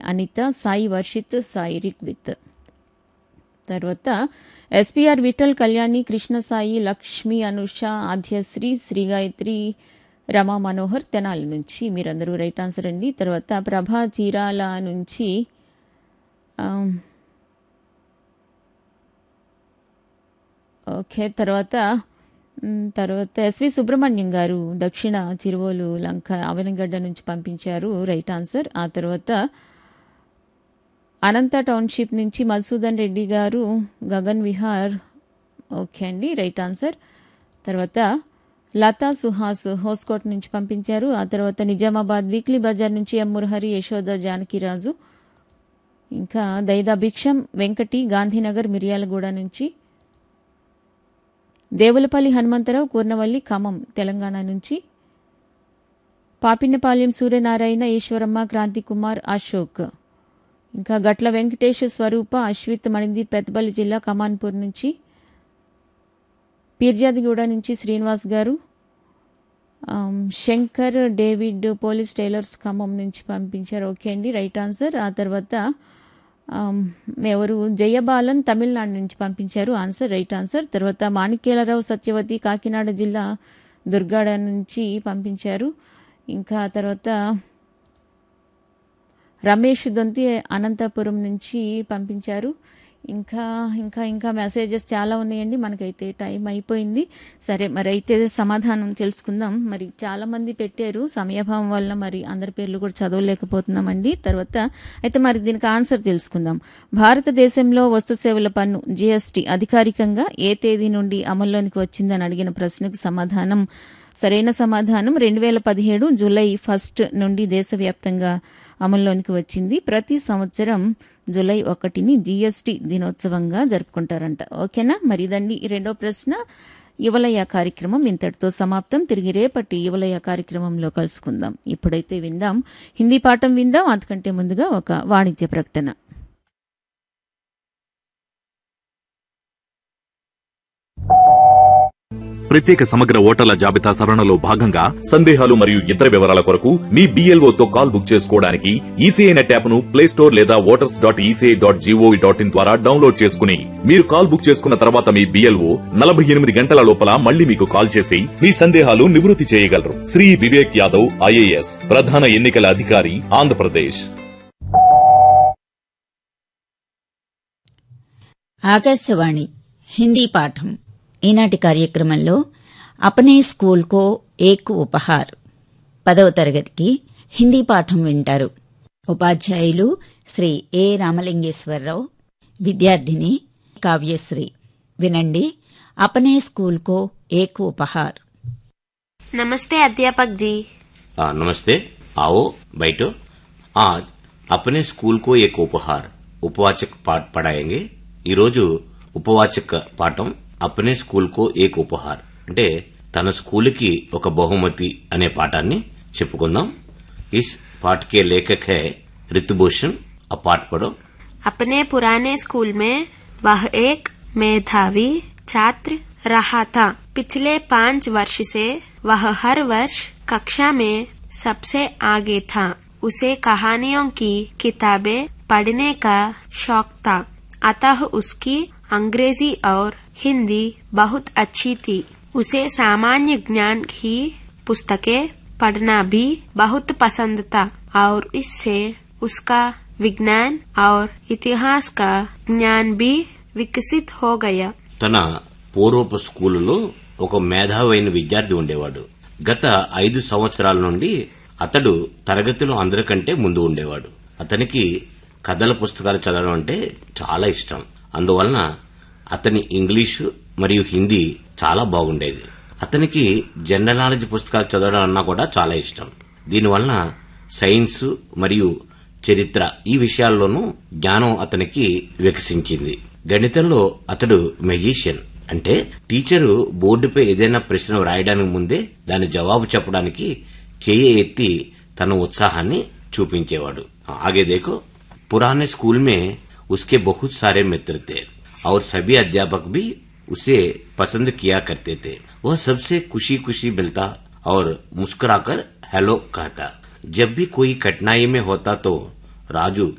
అనిత సాయి వర్షిత్ సాయి రిక్విత్ తర్వాత ఎస్పీఆర్ విఠల్ కళ్యాణి కృష్ణ సాయి లక్ష్మి అనుష ఆద్యశ్రీ శ్రీ గాయత్రి రమా మనోహర్ తెనాలి నుంచి మీరందరూ రైట్ ఆన్సర్ అండి తర్వాత ప్రభా చీరాల నుంచి ఆమ్, ఓకే తర్వాత మ్, తర్వాత ఎస్వి సుబ్రహ్మణ్యం గారు దక్షిణ చిరువోలు లంక అవనగడ్డ నుంచి పంపించారు రైట్ ఆన్సర్ ఆ తర్వాత అనంత టౌన్షిప్ నుంచి మధుసూదన్ రెడ్డి గారు గగన్ విహార్ ఓకే అండి రైట్ ఆన్సర్ తర్వాత లతా సుహాస్ హోస్కోట్ నుంచి పంపించారు ఆ తర్వాత నిజామాబాద్ వీక్లీ బజార్ నుంచి ఎం మురహరి యశోద జానకిరాజు ఇంకా దైదా భిక్షం వెంకటి గాంధీనగర్ మిర్యాలగూడ నుంచి దేవులపల్లి హనుమంతరావు కూర్నవల్లి ఖమ్మం తెలంగాణ నుంచి పాపిన్నపాలెం సూర్యనారాయణ ఈశ్వరమ్మ క్రాంతి కుమార్ అశోక్ ఇంకా గట్ల వెంకటేష్ స్వరూప అశ్విత్ మణిది పెద్దపల్లి జిల్లా కమాన్పూర్ నుంచి పీర్జాదిగూడ నుంచి శ్రీనివాస్ గారు ఆమ్, Shankar David police tailors Khammam నుంచి పంపించారు ఓకే అండి రైట్ ఆన్సర్ ఆ తర్వాత ఆమ్, ఎవరు జయబాలన్ తమిళనాడు నుంచి పంపించారు ఆన్సర్ రైట్ ఆన్సర్ తర్వాత మాణిక్యాలరావు సత్యవతి కాకినాడ జిల్లా దుర్గాడ నుంచి పంపించారు ఇంకా ఆ తర్వాత రమేష్ దొంతి అనంతపురం నుంచి పంపించారు ఇంకా ఇంకా ఇంకా మెసేజెస్ చాలా ఉన్నాయండి మనకైతే టైం అయిపోయింది సరే మరి అయితే సమాధానం తెలుసుకుందాం మరి చాలా మంది పెట్టారు సమయాభావం వల్ల మరి అందరి పేర్లు కూడా చదవలేకపోతున్నామండి తర్వాత అయితే మరి దీనికి ఆన్సర్ తెలుసుకుందాం భారతదేశంలో వస్తు సేవల పన్ను జిఎస్టి అధికారికంగా ఏ తేదీ నుండి అమల్లోనికి వచ్చిందని అడిగిన ప్రశ్నకు సమాధానం సరైన సమాధానం రెండు వేల పదిహేడు జూలై ఫస్ట్ నుండి దేశవ్యాప్తంగా అమల్లోనికి వచ్చింది ప్రతి సంవత్సరం జూలై ఒకటిని జీఎస్టీ దినోత్సవంగా జరుపుకుంటారంట ఓకేనా మరి ఇదండి ఈ రెండో ప్రశ్న యువలయ కార్యక్రమం ఇంతటితో సమాప్తం తిరిగి రేపటి యువలయ కార్యక్రమంలో కలుసుకుందాం ఇప్పుడైతే విందాం హిందీ పాఠం విందాం అంతకంటే ముందుగా ఒక వాణిజ్య ప్రకటన ప్రత్యేక సమగ్ర ఓటర్ల జాబితా సవరణలో భాగంగా సందేహాలు మరియు ఇతర వివరాల కొరకు మీ BLO తో కాల్ బుక్ చేసుకోవడానికి ఈసీఐ నెట్ యాప్ ను ప్లే స్టోర్ లేదా voters dot ECI dot GOV dot in ద్వారా డౌన్లోడ్ చేసుకుని మీరు కాల్ బుక్ చేసుకున్న తర్వాత మీ బిఎల్ఓ నలభై ఎనిమిది గంటల లోపల మళ్ళీ మీకు కాల్ చేసి మీ సందేహాలు నివృత్తి చేయగలరు శ్రీ వివేక్ యాదవ్ ఐఏఎస్ ప్రధాన ఎన్నికల అధికారి ఆంధ్రప్రదేశ్ ఆకాశవాణి హిందీ పాఠం ఈనాటి కార్యక్రమంలో అపనే స్కూల్ కో ఏక్ ఉపహార్ పదవ తరగతికి హిందీ పాఠం వింటారు ఉపాధ్యాయులు శ్రీ ఏ రామలింగేశ్వరరావు విద్యార్థిని కావ్యశ్రీ వినండి అపనే స్కూల్ కో ఏక్ ఉపహార్ नमस्ते अध्यापक जी आ, नमस्ते आओ बैठो आज अपने स्कूल को एक उपहार ఉపవాచక్ పాఠ పడాయంగే ఈరోజు ఉపవాచక పాఠం అప్నే స్కూల్ కో ఏక్ ఉపహార్ అంటే తన స్కూల్కి ఒక బహుమతి అనే పాఠాన్ని చెప్పుకుందాం ఇస్ పాఠ్ కే లేఖక్ హై రితుభూషణ్ ఆ పాఠ పడో अपने पुराने स्कूल में वह एक मेधावी छात्र रहा था पिछले पाँच वर्ष से वह हर वर्ष कक्षा में सबसे आगे था उसे कहानियों की किताबें पढ़ने का शौक था अतः उसकी अंग्रेजी और हिंदी बहुत अच्छी थी उसे सामान्य ज्ञान की पुस्तकें पढ़ना भी बहुत पसंद था और इससे उसका विज्ञान और इतिहास का ज्ञान भी विकसित हो गया తన పూర్వపు స్కూలులో ఒక మేధావైన విద్యార్థి ఉండేవాడు గత ఐదు సంవత్సరాల నుండి అతడు తరగతిలో అందరికంటే ముందు ఉండేవాడు అతనికి కథల పుస్తకాలు చదవడం అంటే చాలా ఇష్టం అందువలన అతని ఇంగ్లీషు మరియు హిందీ చాలా బాగుండేది అతనికి జనరల్ నాలెడ్జ్ పుస్తకాలు చదవడం అన్నా కూడా చాలా ఇష్టం దీనివలన సైన్స్ మరియు చరిత్ర ఈ విషయాల్లోనూ జ్ఞానం అతనికి వికసించింది గణితంలో అతడు మెజిషియన్ అంటే టీచరు బోర్డుపై ఏదైనా ప్రశ్న వ్రాయడానికి ముందే దాని జవాబు చెప్పడానికి చేయి ఎత్తి తన ఉత్సాహాన్ని చూపించేవాడు ఆగే దేకో पुराने स्कूल में उसके बहुत सारे मित्र थे और सभी अध्यापक भी उसे पसंद किया करते थे वह सबसे खुशी खुशी मिलता और मुस्कुराकर हेलो कहता जब भी कोई कठिनाई में होता तो राजू